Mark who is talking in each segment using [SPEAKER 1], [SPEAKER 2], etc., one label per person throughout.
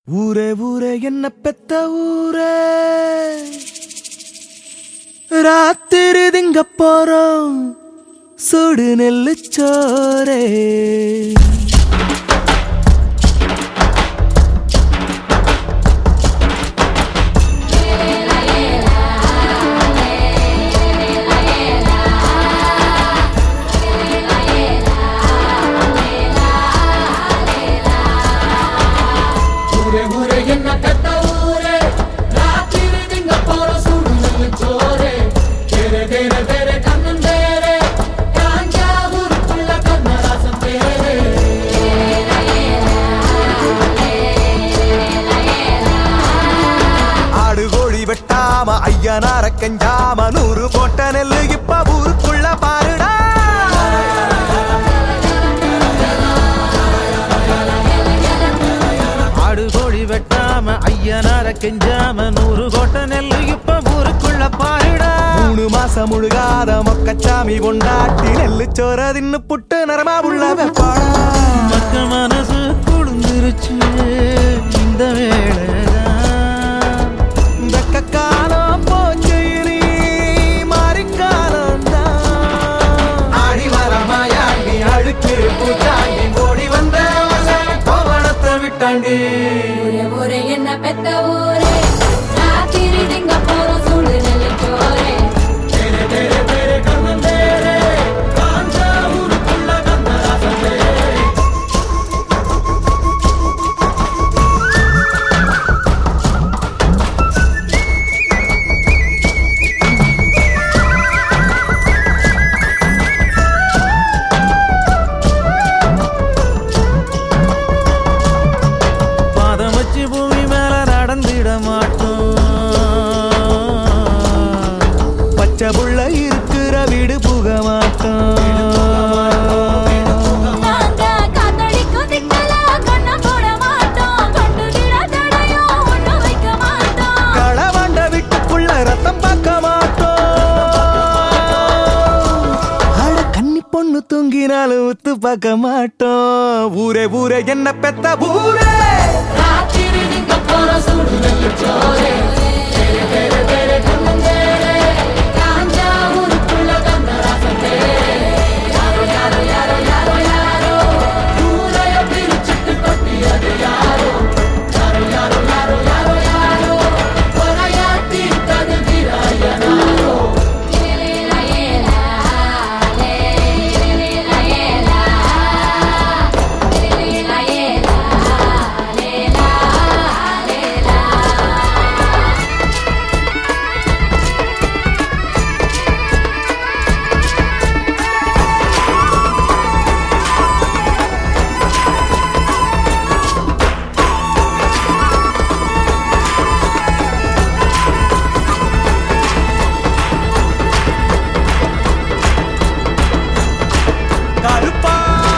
[SPEAKER 1] ஊரே ஊரே என்ன பெத்த ஊரே ராத்திரி திங்க போறோம் சுடு நெல்லு சோரே
[SPEAKER 2] ஊரே ஊரே என்ன பெத்த ஊரே ராத்திரி திங்க போற சுடு நெல்லு சோரே தேரே தேரே தேரே கண்ணன் தேரே காஞ்சா ஊருக்குள்ள கண்ணராசன் தேரே
[SPEAKER 1] ஆடு கோழி வெட்டாம ஐயனார கஞ்சாம நூறு போட்ட நெல்லு இப்ப ஊருக்குள்ள பாருடா
[SPEAKER 3] ஆடு கோழி வெட்டாம ஐயனார கெஞ்சாம நூறு கோட்டை நெல்லு இப்ப ஊருக்குள்ள பாருடா
[SPEAKER 1] மூணு மாசம் முழுகாத மொக்கச்சாமி கொண்டாட்டி நெல்லு சோற தின்னு புட்டு நரமா உள்ள வெப்பாடா
[SPEAKER 3] மக்கள் மனசு குளிர்ந்துருச்சு இந்த வேளைதான்
[SPEAKER 1] வெக்க காலம் போச்சு இனி மாறிக்காலம் ஆடி வரமாயாண்டி அழுக்கு பூச்சாண்டி ஓடி வந்த கோவணத்தை விட்டாண்டி
[SPEAKER 4] ஊரே ஊரே என்ன பெத்த ஊரே ராத்திரி திங்க போற சுடு நெல்லு சோரே
[SPEAKER 2] தேரே தேரே தேரே கண்ணன் தேரே காஞ்சா ஊருக்குள்ள கண்ணராசன் தேரே
[SPEAKER 3] பாதம் வச்சு பூமி மேல நடந்திட மாட்டோம்
[SPEAKER 1] பச்சை புள்ள இருக்கிற வீடு புக மாட்டோம்
[SPEAKER 4] நாங்க காத்தடிக்கும் திக்கல கண்ணம் போட மாட்டோம் கண்டு தடையும் ஒண்ணு வைக்க மாட்டோம்
[SPEAKER 1] களவண்ட வீட்டுக்குள்ள ரத்தம் பார்க்க மாட்டோம் அட கன்னி பொண்ணு தூங்கினாலும் உத்து பார்க்க மாட்டோம் ஊரே ஊரே என்ன பெத்த ஊரே
[SPEAKER 2] ராத்திரி திங்க போற சுடு நெல்லு சோரே தேரே தேரே தேரே கண்ணன் தேரே காஞ்சா ஊருக்குள்ள கண்ணராசன் தேரே யாரோ யாரோ யாரோ யாரோ யாரோ ஊரைய பிரிச்சுட்டு கொட்டியது யாரோ யாரோ யாரோ யாரோ யாரோ யாரோ கொலையாட்டி தகுதிராயனாரோ
[SPEAKER 4] ஏலேலா ஏலா ஏலேலா ஏலா ஏலேலா ஏலா லேலா லேலா
[SPEAKER 1] கருப்பா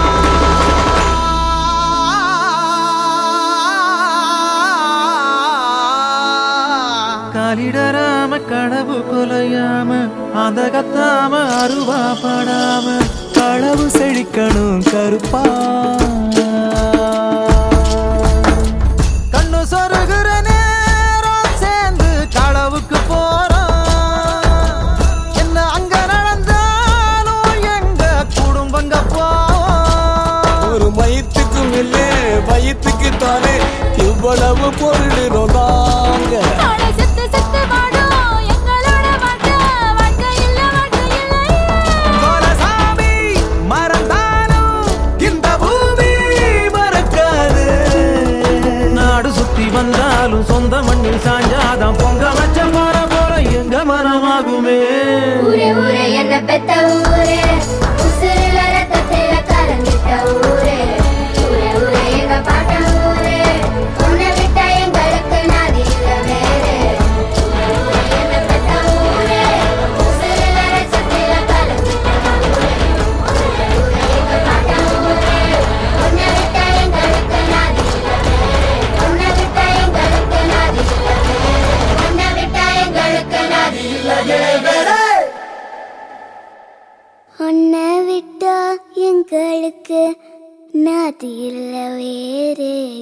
[SPEAKER 3] காலிடராம கடவு கொலையாம அந்த கத்தாம அருவா படாம
[SPEAKER 1] களவு செழிக்கணும் கருப்பா
[SPEAKER 3] கண்ணு சொருகிற நேரம் சேர்ந்து களவுக்கு போறோம் என்ன அங்க நடந்தாலும் எங்க குடும்பங்க போவோம்
[SPEAKER 5] ஒரு மயித்துக்கு மேலே வயிற்றுக்கு தானே இவ்வளவு பொருளினோம் நாங்க
[SPEAKER 4] அட செத்து செத்து வாடும் எங்களோட வாழ்க்கை வாழ்க்கை இல்ல வாழ்க்கை இல்லை
[SPEAKER 1] கோலசாமி மறந்தாலும் இந்த பூமி மறக்காது
[SPEAKER 3] நாடு சுத்தி வந்தாலும் சொந்த மண்ணில் சாஞ்சாதான் பொங்க வச்ச போற போற எங்க மனமாகுமே
[SPEAKER 4] ஊரே ஊரே என்ன பெத்த ஊரே உசுரில ரத்தத்தில கலந்துட்ட ஊரே ஊரே ஊரே எங்க பாட்ட ஊரே உன்னை விட்டா எங்களுக்கு நாதி இல்ல வேறே ஊரே ஊரே என்ன பெத்த ஊரே உசுரில ரத்தத்தில கலந்துட்ட ஊரே ஊரே ஊரே எங்க பாட்ட ஊரே உன்னை விட்டா எங்களுக்கு நாதி இல்ல வேறே உன்னை விட்டா எங்களுக்கு நாதி இல்ல வேறே உன்னை விட்டா எங்களுக்கு நாதி இல்ல வேறே உன்னை விட்டா எங்களுக்கு நாதி இல்ல வேறே